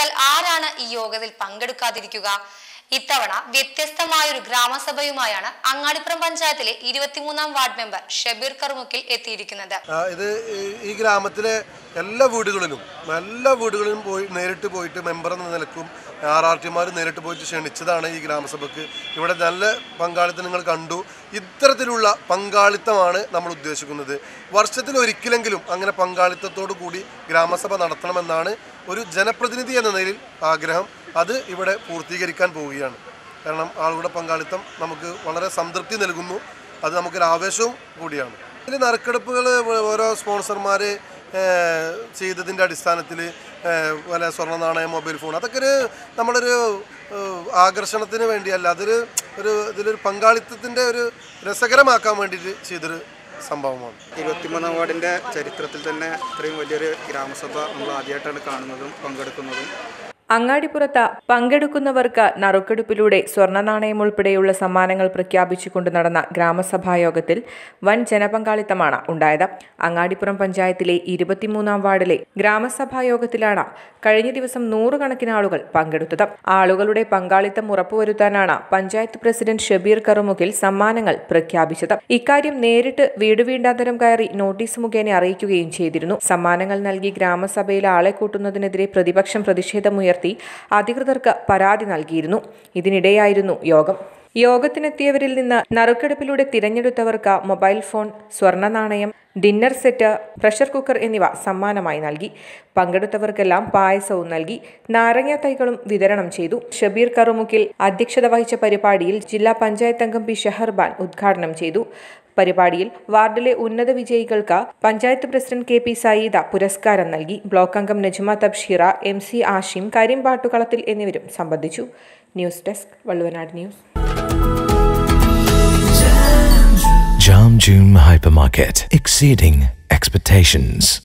ഒഴിച്ചാൽ ആരാണ് ഈ യോഗത്തിൽ പങ്കെടുക്കാതിരിക്കുക ഇത്തവണ വ്യത്യസ്തമായൊരു ഗ്രാമസഭയുമായാണ് അങ്ങാടിപ്പുറം പഞ്ചായത്തിലെ ഇരുപത്തിമൂന്നാം വാർഡ് മെമ്പർ ഷബീർ കറുമുക്കിൽ എത്തിയിരിക്കുന്നത് ആ, ഇത് ഈ- ഈ ഗ്രാമത്തിലെ എല്ലാ വീടുകളിലും എല്ലാ വീടുകളിലും പോയി നേരിട്ട് പോയിട്ട് മെമ്പർ എന്ന നിലക്കും ആർ ആർ ടിമാർ നേരിട്ട് പോയിട്ട് ക്ഷണിച്ചതാണ് ഈ ഗ്രാമസഭയ്ക്ക് ഇവിടെ നല്ല പങ്കാളിത്തം നിങ്ങൾ കണ്ടു ഇത്തരത്തിലുള്ള പങ്കാളിത്തമാണ് നമ്മൾ ഉദ്ദേശിക്കുന്നത് വർഷത്തിൽ ഒരിക്കലെങ്കിലും അങ്ങനെ പങ്കാളിത്തത്തോടു കൂടി ഗ്രാമസഭ നടത്തണമെന്നാണ് ഒരു ജനപ്രതിനിധി എന്ന നിലയിൽ ആഗ്രഹം അത് ഇവിടെ പൂർത്തീകരിക്കാൻ പോവുകയാണ് കാരണം ആളുകളുടെ പങ്കാളിത്തം നമുക്ക് വളരെ സംതൃപ്തി നൽകുന്നു അത് നമുക്കൊരു ആവേശവും കൂടിയാണ് ഇതിൽ നറുക്കെടുപ്പുകൾ ഓരോ സ്പോൺസർമാർ ചെയ്തതിൻ്റെ അടിസ്ഥാനത്തിൽ പല സ്വർണ്ണ നാണയം മൊബൈൽ ഫോൺ അതൊക്കെ ഒരു നമ്മളൊരു ഏഹ്, ആകർഷണത്തിന് വേണ്ടിയല്ല അതൊരു ഒരു ഇതിലൊരു പങ്കാളിത്തത്തിൻ്റെ ഒരു രസകരമാക്കാൻ വേണ്ടിയിട്ട് ചെയ്തൊരു സംഭവമാണ് ഇരുപത്തിമൂന്നാം വാർഡിൻ്റെ ചരിത്രത്തിൽ തന്നെ ഇത്രയും വലിയൊരു ഗ്രാമസഭ നമ്മൾ ആദ്യമായിട്ടാണ് കാണുന്നതും പങ്കെടുക്കുന്നതും അങ്ങാടിപ്പുറത്ത് പങ്കെടുക്കുന്നവർക്ക് നറുക്കെടുപ്പിലൂടെ സ്വർണ്ണ നാണയം ഉൾപ്പെടെയുള്ള സമ്മാനങ്ങൾ പ്രഖ്യാപിച്ചുകൊണ്ട് നടന്ന ഗ്രാമസഭാ യോഗത്തിൽ വൻ ജനപങ്കാളിത്തമാണ് ഉണ്ടായത് അങ്ങാടിപ്പുറം പഞ്ചായത്തിലെ ഇരുപത്തിമൂന്നാം വാർഡിലെ ഗ്രാമസഭാ യോഗത്തിലാണ് കഴിഞ്ഞ ദിവസം നൂറുകണക്കിന് ആളുകൾ പങ്കെടുത്തത് ആളുകളുടെ പങ്കാളിത്തം ഉറപ്പുവരുത്താനാണ് പഞ്ചായത്ത് പ്രസിഡന്റ് ഷബീർ കറുമുഖിൽ സമ്മാനങ്ങൾ പ്രഖ്യാപിച്ചത് ഇക്കാര്യം നേരിട്ട് വീട് വീണ്ടാന്തരം കയറി നോട്ടീസ് മുഖേന അറിയിക്കുകയും ചെയ്തിരുന്നു സമ്മാനങ്ങൾ നൽകി ഗ്രാമസഭയിൽ ആളെ കൂട്ടുന്നതിനെതിരെ പ്രതിപക്ഷം പ്രതിഷേധമുയർത്തി അധികൃതർക്ക് പരാതി നൽകിയിരുന്നു ഇതിനിടെയായിരുന്നു യോഗം യോഗത്തിനെത്തിയവരിൽ നിന്ന് നറുക്കെടുപ്പിലൂടെ തിരഞ്ഞെടുത്തവർക്ക് മൊബൈൽ ഫോൺ സ്വർണ്ണ നാണയം ഡിന്നർ സെറ്റ് പ്രഷർ കുക്കർ എന്നിവ സമ്മാനമായി നൽകി പങ്കെടുത്തവർക്കെല്ലാം പായസവും നൽകി നാരങ്ങ തൈകളും വിതരണം ചെയ്തു ഷബീർ കറുമുക്കിൽ അധ്യക്ഷത വഹിച്ച പരിപാടിയിൽ ജില്ലാ പഞ്ചായത്ത് അംഗം പി ഷെഹർബാൻ ഉദ്ഘാടനം ചെയ്തു പരിപാടിയിൽ വാർഡിലെ ഉന്നത വിജയികൾക്ക് panchayat president K P Sayeeda പുരസ്കാരം നൽകി ബ്ലോക്ക് അംഗം നജ്മ തബ്ഷീറ എം സി ആഷിം കരീം പാട്ടുകളത്തിൽ എന്നിവരും സംബന്ധിച്ചു news desk Valluvanad news Jam June Hypermarket, exceeding expectations.